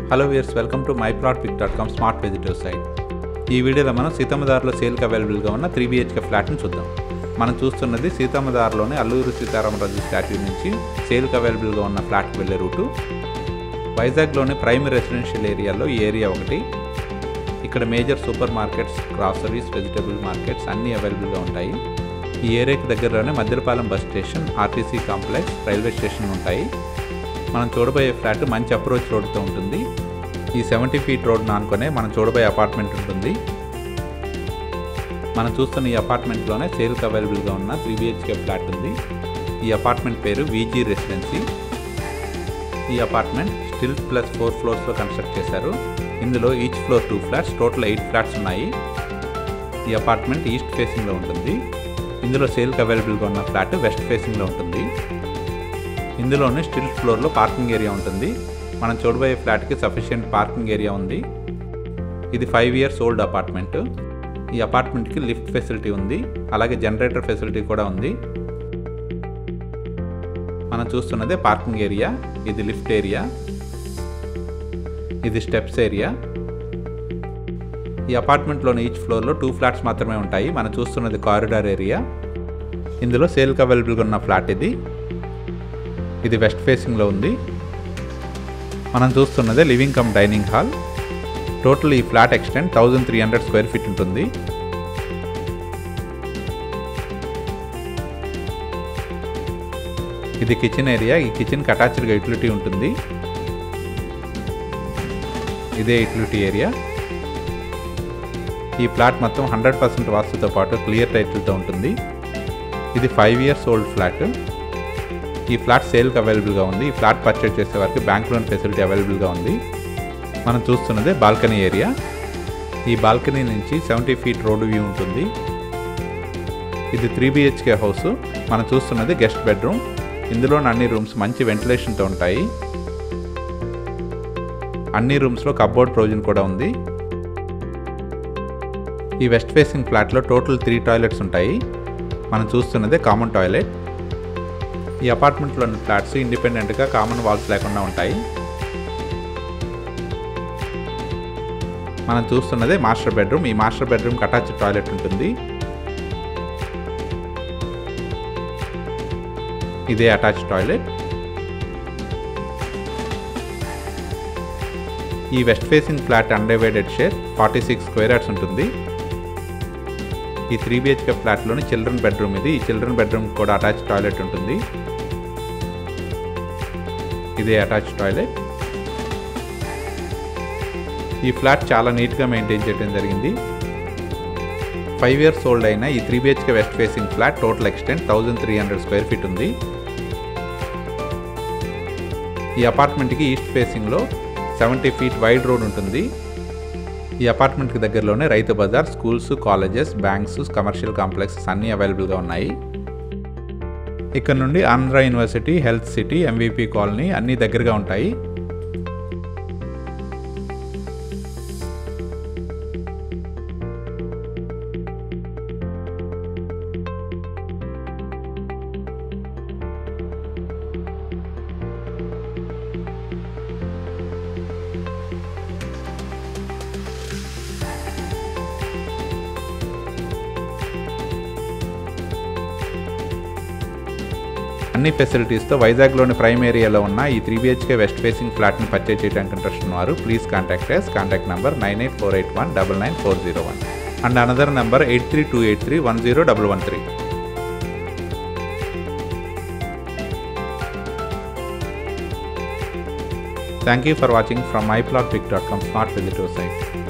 hello viewers welcome to my plot pic dot com smart visitor site ఈ వీడియోలో మనం సీతమ్మదారులో సేల్కి అవైలబుల్గా ఉన్న త్రీ బిహెచ్కే ఫ్లాట్ని చూద్దాం మనం చూస్తున్నది సీతమ్మదారులోని అల్లూరు సీతారామరాజు స్టాట్యూ నుంచి సేల్కి అవైలబుల్గా ఉన్న ఫ్లాట్కి వెళ్ళే రూటు వైజాగ్లోని ప్రైమరీ రెసిడెన్షియల్ ఏరియాలో ఈ ఏరియా ఒకటి ఇక్కడ major super markets groceries vegetable markets అన్నీ అవైలబుల్గా ఉంటాయి ఈ ఏరియాకి దగ్గరలోనే Maddilapalem bus station R T C complex railway station ఉంటాయి మనం చూడబోయే ఫ్లాట్ మంచి అప్రోచ్ రోడ్తో ఉంటుంది ఈ సెవెంటీ ఫీట్ రోడ్ ఆనుకొనే మనం చూడబోయే అపార్ట్మెంట్ ఉంటుంది మనం చూస్తున్న ఈ అపార్ట్మెంట్లోనే సేల్కి అవైలబుల్గా ఉన్న త్రీ బిహెచ్కే ఫ్లాట్ ఉంది ఈ అపార్ట్మెంట్ పేరు వీజీ రెసిడెన్సీ ఈ అపార్ట్మెంట్ స్టిల్ ప్లస్ ఫోర్ ఫ్లోర్స్లో కన్స్ట్రక్ట్ చేశారు ఇందులో each floor two flats total eight flats ఉన్నాయి ఈ అపార్ట్మెంట్ ఈస్ట్ ఫేసింగ్లో ఉంటుంది ఇందులో సేల్కి అవైలబుల్గా ఉన్న ఫ్లాట్ వెస్ట్ ఫేసింగ్లో ఉంటుంది ఇందులోనే స్టిల్ ఫ్లోర్లో పార్కింగ్ ఏరియా ఉంటుంది మనం చూడబోయే ఫ్లాట్కి సఫిషియెంట్ పార్కింగ్ ఏరియా ఉంది ఇది ఫైవ్ ఇయర్స్ ఓల్డ్ అపార్ట్మెంట్ ఈ అపార్ట్మెంట్కి లిఫ్ట్ ఫెసిలిటీ ఉంది అలాగే జనరేటర్ ఫెసిలిటీ కూడా ఉంది మనం చూస్తున్నదే పార్కింగ్ ఏరియా ఇది లిఫ్ట్ ఏరియా ఇది స్టెప్స్ ఏరియా ఈ అపార్ట్మెంట్లోని ఈచ్ ఫ్లోర్లో టూ ఫ్లాట్స్ మాత్రమే ఉంటాయి మనం చూస్తున్నది కారిడార్ ఏరియా ఇందులో సేల్కి అవైలబుల్గా ఉన్న ఫ్లాట్ ఇది ఇది వెస్ట్ ఫేసింగ్లో ఉంది మనం చూస్తున్నదే living cum dining hall total ఈ flat extent thousand three hundred square feet ఉంటుంది ఇది కిచెన్ ఏరియా ఈ కిచెన్కి అటాచ్డ్గా యూటిలిటీ ఉంటుంది ఇదే యూటిలిటీ ఏరియా ఈ ఫ్లాట్ మొత్తం హండ్రెడ్ పర్సెంట్ వాస్తుతో పాటు క్లియర్ టైటిల్తో ఉంటుంది ఇది ఫైవ్ ఇయర్స్ ఓల్డ్ ఫ్లాట్ ఈ ఫ్లాట్ సేల్కి అవైలబుల్గా ఉంది ఈ ఫ్లాట్ పర్చేజ్ చేసే వారికి బ్యాంక్ లోన్ ఫెసిలిటీ అవైలబుల్గా ఉంది మనం చూస్తున్నదే బాల్కనీ ఏరియా ఈ బాల్కనీ నుంచి సెవెంటీ ఫీట్ రోడ్ వ్యూ ఉంటుంది ఇది త్రీ బిహెచ్కే హౌస్ మనం చూస్తున్నది గెస్ట్ బెడ్రూమ్ ఇందులోని అన్ని రూమ్స్ మంచి వెంటిలేషన్తో ఉంటాయి అన్ని రూమ్స్లో కబ్బోర్డ్ ప్రొవిజన్ కూడా ఉంది ఈ వెస్ట్ ఫేసింగ్ ఫ్లాట్లో టోటల్ త్రీ టాయిలెట్స్ ఉంటాయి మనం చూస్తున్నదే కామన్ టాయిలెట్ ఈ అపార్ట్మెంట్లోని ఫ్లాట్స్ ఇండిపెండెంట్గా కామన్ వాల్స్ లేకుండా ఉంటాయి మనం చూస్తున్నదే మాస్టర్ బెడ్రూమ్ ఈ మాస్టర్ బెడ్రూమ్కి అటాచ్ టాయిలెట్ ఉంటుంది ఇదే అటాచ్ టాయిలెట్ ఈ west facing flat undivided share forty six square yards ఉంటుంది ఈ త్రీ బిహెచ్కే ఫ్లాట్లోని చిల్డ్రన్ బెడ్రూమ్ ఇది ఈ చిల్డ్రన్ బెడ్రూమ్ కూడా అటాచ్ టాయిలెట్ ఉంటుంది ఇదే అటాచ్ టాయిలెట్ ఈ ఫ్లాట్ చాలా నీట్గా మెయింటైన్ చేయడం జరిగింది ఫైవ్ ఇయర్స్ ఓల్డ్ అయిన ఈ three B H K west facing flat total extent thousand three hundred square feet ఉంది ఈ అపార్ట్మెంట్కి ఈస్ట్ ఫేసింగ్లో సెవెంటీ ఫీట్ వైడ్ రోడ్ ఉంటుంది ఈ అపార్ట్మెంట్కి దగ్గరలోనే Rythu Bazar schools colleges banks commercial complexes అన్నీ అవైలబుల్గా ఉన్నాయి ఇక్కడ నుండి Andhra university health city M V P colony అన్నీ దగ్గరగా ఉంటాయి అన్ని ఫెసిలిటీస్తో వైజాగ్లోని ప్రైమ్ ఏరియాలో ఉన్న ఈ త్రీ బిహెచ్కే వెస్ట్ ఫేసింగ్ ఫ్లాట్ని పర్చేజ్ చేయడానికి ఇంట్రెస్ట్ ఉన్నవారు ప్లీజ్ కాంటాక్ట్ ఎస్ contact number nine eight four eight one double nine four zero one and another number eight three two eight three one zero double one three thank you for watching from myplotpic.com smart visitor site